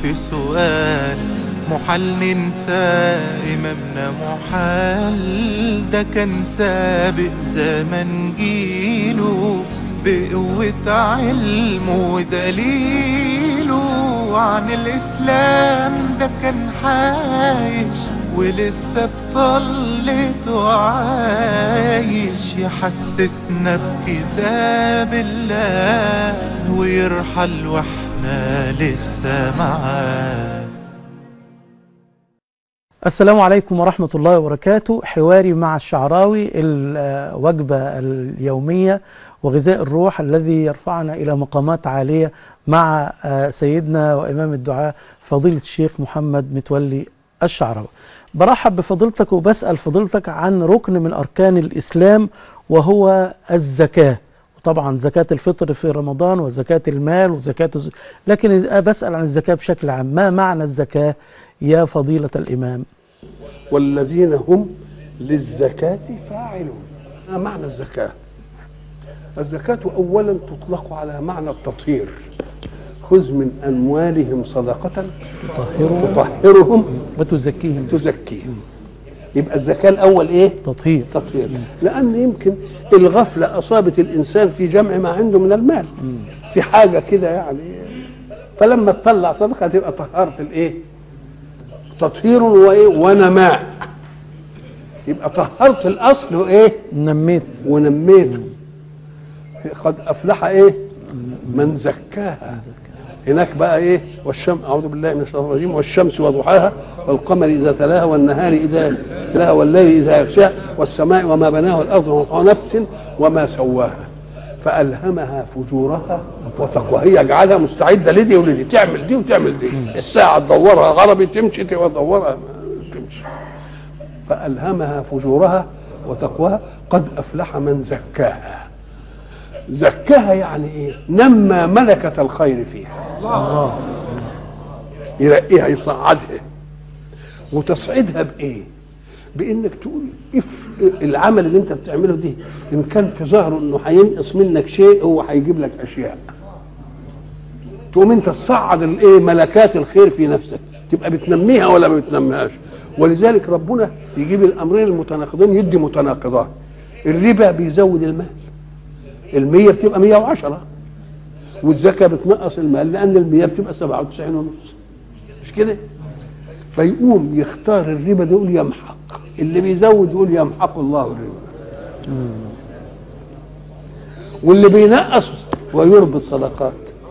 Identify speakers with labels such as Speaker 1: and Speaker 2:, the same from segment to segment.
Speaker 1: في سؤال محال ننسى إمامنا محال ده كان سابق زمن جيله بقوة علمه ودليله عن الإسلام ده كان عايش ولسه بطلته عايش يحسسنا بكتاب الله ويرحل واحنا لسه معاه
Speaker 2: السلام عليكم ورحمة الله وبركاته حواري مع الشعراوي الوجبة اليومية وغذاء الروح الذي يرفعنا إلى مقامات عالية مع سيدنا وإمام الدعاء فضيلة الشيخ محمد متولي الشعراوي برحب بفضيلتك وبسأل فضيلتك عن ركن من أركان الإسلام وهو الزكاة طبعا زكاة الفطر في رمضان وزكاة المال وزكاة الز... لكن بسأل عن الزكاة بشكل عام ما معنى الزكاة يا فضيلة الإمام
Speaker 3: والذين هم للزكاة فاعلون ما معنى الزكاة الزكاة أولا تطلق على معنى التطهير خذ من أموالهم صدقة
Speaker 2: تطهرهم
Speaker 3: تطهرهم
Speaker 2: وتزكيهم
Speaker 3: تزكيهم يبقى الزكاة الأول إيه؟
Speaker 2: تطهير
Speaker 3: تطهير لأن يمكن الغفلة أصابت الإنسان في جمع ما عنده من المال في حاجة كده يعني فلما تطلع صدقة تبقى طهرت الإيه؟ تطهير وإيه؟ ونماء يبقى طهرت الأصل وإيه؟
Speaker 2: نميت
Speaker 3: ونميته قد أفلح إيه؟ من زكاها هناك بقى ايه والشمس اعوذ بالله من الشيطان الرجيم والشمس وضحاها والقمر اذا تلاها والنهار اذا تلاها والليل اذا يغشاها والسماء وما بناها والارض وما نفس وما سواها فالهمها فجورها وتقواها هي جعلها مستعده لدي ولدي تعمل دي وتعمل دي الساعه تدورها غربي تمشي تدورها تمشي فالهمها فجورها وتقواها قد افلح من زكاها زكاها يعني ايه نمى ملكة الخير فيها
Speaker 2: الله
Speaker 3: يرقيها يصعدها وتصعدها بايه بانك تقول اف العمل اللي انت بتعمله دي ان كان في ظهره انه هينقص منك شيء هو هيجيب لك اشياء تقوم انت تصعد الايه ملكات الخير في نفسك تبقى بتنميها ولا ما بتنميهاش ولذلك ربنا يجيب الامرين المتناقضين يدي متناقضات الربا بيزود المال المية بتبقى 110 والزكاة بتنقص المال لأن المية بتبقى 97 ونص مش كده؟ فيقوم يختار الربا ده يقول يمحق اللي بيزود يقول يمحق الله الربا واللي بينقص ويربي الصدقات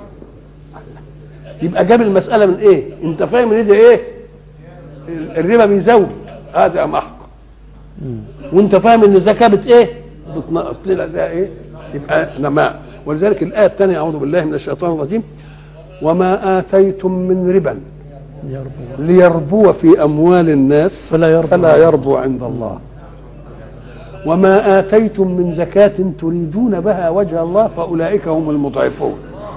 Speaker 3: يبقى جاب المسألة من ايه؟ انت فاهم ان ده ايه؟ الربا بيزود هذا محق وانت فاهم ان الزكاة بت ايه؟ بتنقص طلع ده ايه؟ يبقى نماء ولذلك الآية الثانية أعوذ بالله من الشيطان الرجيم وما آتيتم من ربا
Speaker 2: يربو
Speaker 3: ليربو في أموال الناس
Speaker 2: فلا يربو
Speaker 3: فلا يربو عند الله وما آتيتم من زكاة تريدون بها وجه الله فأولئك هم المضعفون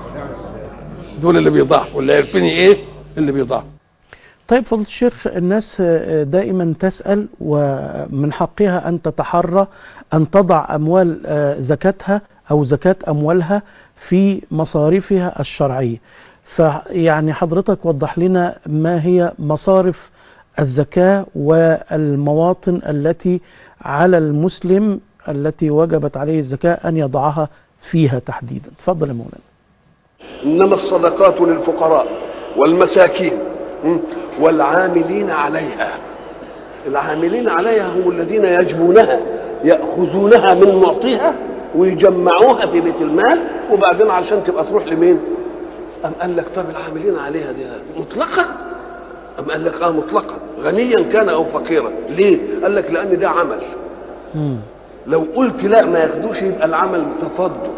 Speaker 3: دول اللي بيضحوا اللي عارفين ايه اللي بيضحوا
Speaker 2: طيب فضيلة الشيخ الناس دائما تسأل ومن حقها أن تتحرى أن تضع أموال زكاتها أو زكاة أموالها في مصاريفها الشرعية فيعني حضرتك وضح لنا ما هي مصارف الزكاة والمواطن التي على المسلم التي وجبت عليه الزكاة أن يضعها فيها تحديدا تفضل يا مولانا
Speaker 3: إنما الصدقات للفقراء والمساكين والعاملين عليها العاملين عليها هم الذين يجبونها يأخذونها من معطيها ويجمعوها في بيت المال وبعدين علشان تبقى تروح لمين؟ أم قال لك طب العاملين عليها دي مطلقا؟ أم قال لك اه مطلقا غنيا كان أو فقيرا ليه؟ قال لك لأن ده عمل
Speaker 2: مم.
Speaker 3: لو قلت لا ما ياخدوش يبقى العمل تفضل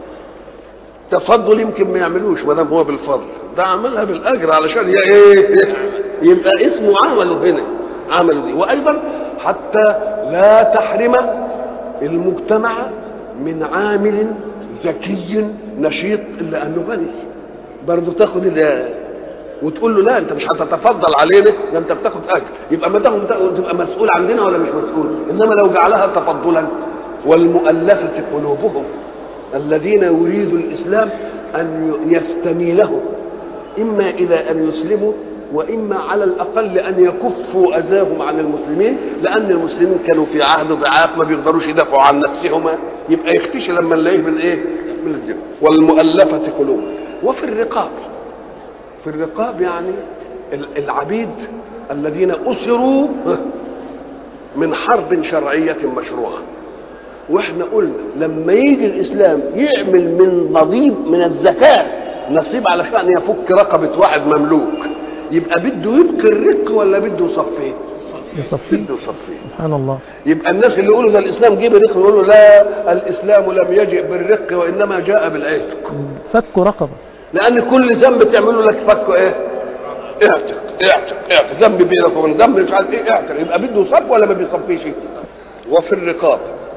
Speaker 3: تفضل يمكن ما يعملوش ما دام هو بالفضل ده عملها بالاجر علشان يا ايه يبقى اسمه عمله هنا عمله دي وايضا حتى لا تحرم المجتمع من عامل ذكي نشيط الا انه غني برضه تاخد ال- وتقول له لا انت مش هتتفضل علينا ده انت بتاخد اجر يبقى ما تاخد تبقى مسؤول عندنا ولا مش مسؤول انما لو جعلها تفضلا والمؤلفه قلوبهم الذين يريد الاسلام ان يستميلهم إما إلى أن يسلموا وإما على الأقل أن يكفوا أذاهم عن المسلمين لأن المسلمين كانوا في عهد ضعاف ما بيقدروش يدافعوا عن نفسهم يبقى يختشي لما نلاقيه من إيه؟ من الجن والمؤلفة قلوب وفي الرقاب في الرقاب يعني العبيد الذين أسروا من حرب شرعية مشروعة واحنا قلنا لما يجي الاسلام يعمل من نصيب من الزكاه نصيب علشان ان يفك رقبه واحد مملوك يبقى بده يبقي الرق ولا بده يصفيه؟
Speaker 2: يصفيه
Speaker 3: بده يصفيه
Speaker 2: سبحان الله
Speaker 3: يبقى الناس اللي يقولوا ده الاسلام جه بالرق يقولوا لا الاسلام لم يجئ بالرق وانما جاء بالعتق
Speaker 2: فك رقبه
Speaker 3: لان كل ذنب تعمله لك فكه ايه؟ اعتق اعتق اعتق ذنب بينك وبين ذنب مش عارف ايه اعتق يبقى بده يصف ولا ما بيصفيش؟ وفي الرقاب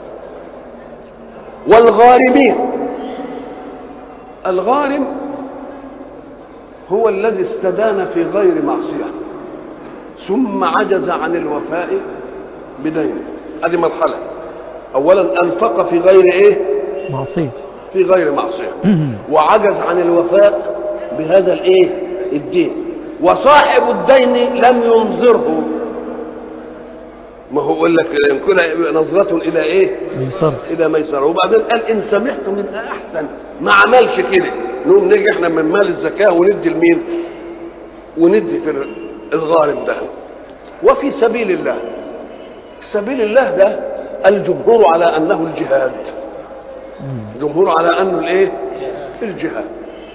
Speaker 3: والغارمين الغارم هو الذي استدان في غير معصية ثم عجز عن الوفاء بدينه هذه مرحلة أولا أنفق في غير إيه
Speaker 2: معصيه
Speaker 3: في غير معصية وعجز عن الوفاء بهذا الإيه الدين وصاحب الدين لم ينظره ما هو يقول لك ان كنا نظرة الى ايه؟
Speaker 2: ميسر
Speaker 3: الى ميسره وبعدين قال ان سمحتم يبقى احسن ما عملش كده نقوم نيجي احنا من مال الزكاه وندي لمين؟ وندي في الغارم ده وفي سبيل الله سبيل الله ده الجمهور على انه الجهاد الجمهور على انه الايه؟ الجهاد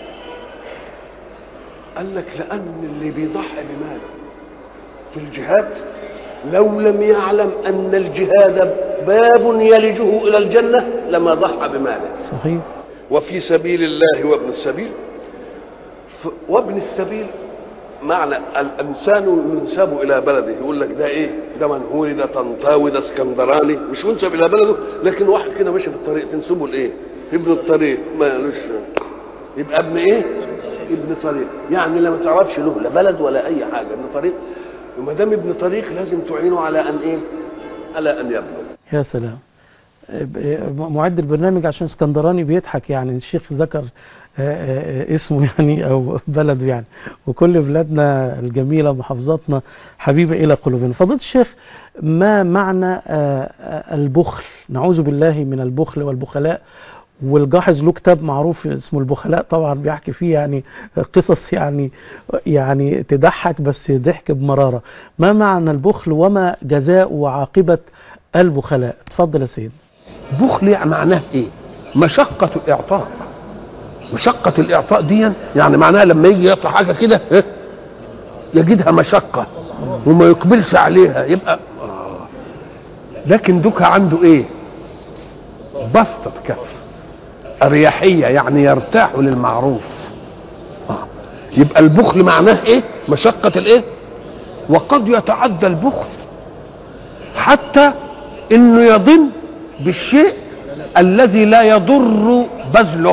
Speaker 3: قال لك لان اللي بيضحي بماله في الجهاد لو لم يعلم ان الجهاد باب يلجه الى الجنه لما ضحى بماله
Speaker 2: صحيح
Speaker 3: وفي سبيل الله وابن السبيل ف- وابن السبيل معنى الانسان ينسب الى بلده يقول لك ده ايه ده منهوري ده طنطاوي ده اسكندراني مش ينسب الى بلده لكن واحد كده ماشي في الطريق تنسبه لايه ابن الطريق مالوش يبقى ابن ايه ابن طريق يعني لا ما تعرفش له لا بلد ولا اي حاجه ابن طريق وما دام ابن طريق لازم تعينه على ان ايه على ان يبلغ
Speaker 2: يا سلام ب- معد البرنامج عشان اسكندراني بيضحك يعني الشيخ ذكر آه، آه، اسمه يعني او بلده يعني وكل بلادنا الجميله ومحافظاتنا حبيبه الى قلوبنا فضيله الشيخ ما معنى آه، آه، البخل نعوذ بالله من البخل والبخلاء والجاحظ له كتاب معروف اسمه البخلاء طبعا بيحكي فيه يعني قصص يعني يعني تضحك بس ضحك بمراره ما معنى البخل وما جزاء وعاقبه البخلاء اتفضل يا سيدي
Speaker 3: بخل يعني معناه ايه مشقة الاعطاء مشقة الاعطاء دي يعني معناها لما يجي يعطي حاجة كده إيه؟ يجدها مشقة وما يقبلش عليها يبقى آه. لكن دوكا عنده ايه بسطة كف أريحية يعني يرتاح للمعروف آه. يبقى البخل معناه ايه مشقة الايه وقد يتعدى البخل حتى انه يظن بالشيء الذي لا يضر بذله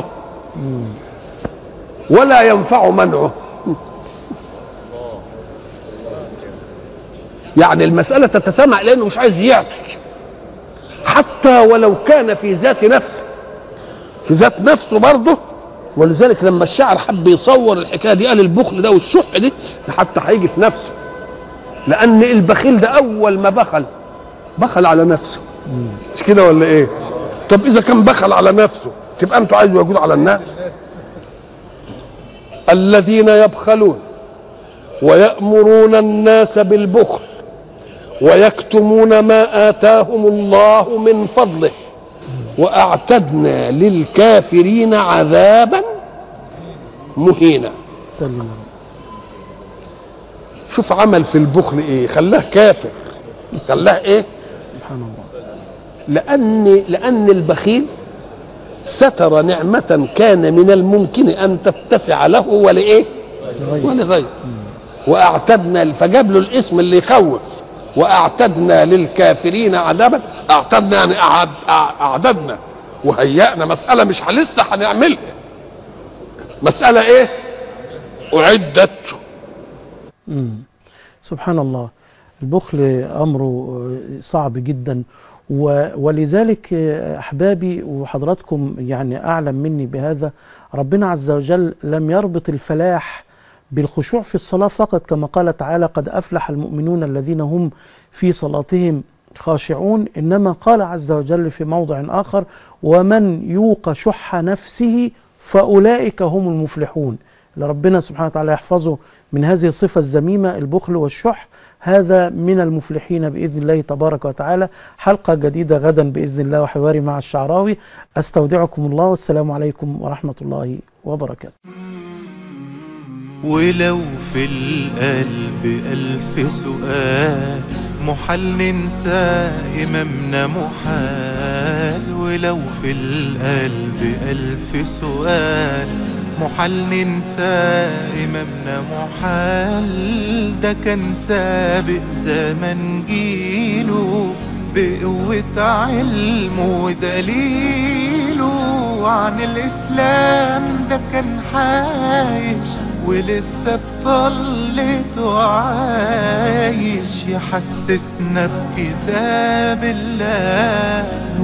Speaker 3: ولا ينفع منعه يعني المسألة تتسامع لأنه مش عايز يعطي حتى ولو كان في ذات نفسه في ذات نفسه برضه ولذلك لما الشاعر حب يصور الحكايه دي قال البخل ده والشح دي حتى هيجي في نفسه لان البخيل ده اول ما بخل بخل على نفسه مش كده ولا ايه طب اذا كان بخل على نفسه تبقى انتوا عايزوا يقولوا على الناس الذين يبخلون ويأمرون الناس بالبخل ويكتمون ما آتاهم الله من فضله وأعتدنا للكافرين عذابا مهينا
Speaker 2: سلم يا رب.
Speaker 3: شوف عمل في البخل ايه خلاه كافر خلاه ايه
Speaker 2: سبحان الله
Speaker 3: لأن لأن البخيل ستر نعمة كان من الممكن أن تتسع له ولإيه؟
Speaker 2: لغير.
Speaker 3: ولغيره وأعتدنا فجاب له الاسم اللي يخوف وأعتدنا للكافرين عذابا أعتدنا يعني أعد أعددنا وهيأنا مسألة مش لسه هنعملها مسألة إيه؟ أعدت
Speaker 2: مم. سبحان الله البخل أمره صعب جدا و- ولذلك أحبابي وحضراتكم يعني أعلم مني بهذا ربنا عز وجل لم يربط الفلاح بالخشوع في الصلاة فقط كما قال تعالى قد أفلح المؤمنون الذين هم في صلاتهم خاشعون إنما قال عز وجل في موضع آخر ومن يوق شح نفسه فأولئك هم المفلحون اللي ربنا سبحانه وتعالى يحفظه من هذه الصفة الذميمة البخل والشح هذا من المفلحين بإذن الله تبارك وتعالى حلقة جديدة غدا بإذن الله وحواري مع الشعراوي أستودعكم الله والسلام عليكم ورحمة الله وبركاته
Speaker 1: ولو في القلب ألف سؤال محال ننسى إمامنا محال ولو في القلب ألف سؤال محال ننسى إمامنا محال ده كان سابق زمن جيله بقوة علمه ودليله عن الإسلام ده كان عايش ولسه بطلته عايش يحسسنا بكتاب الله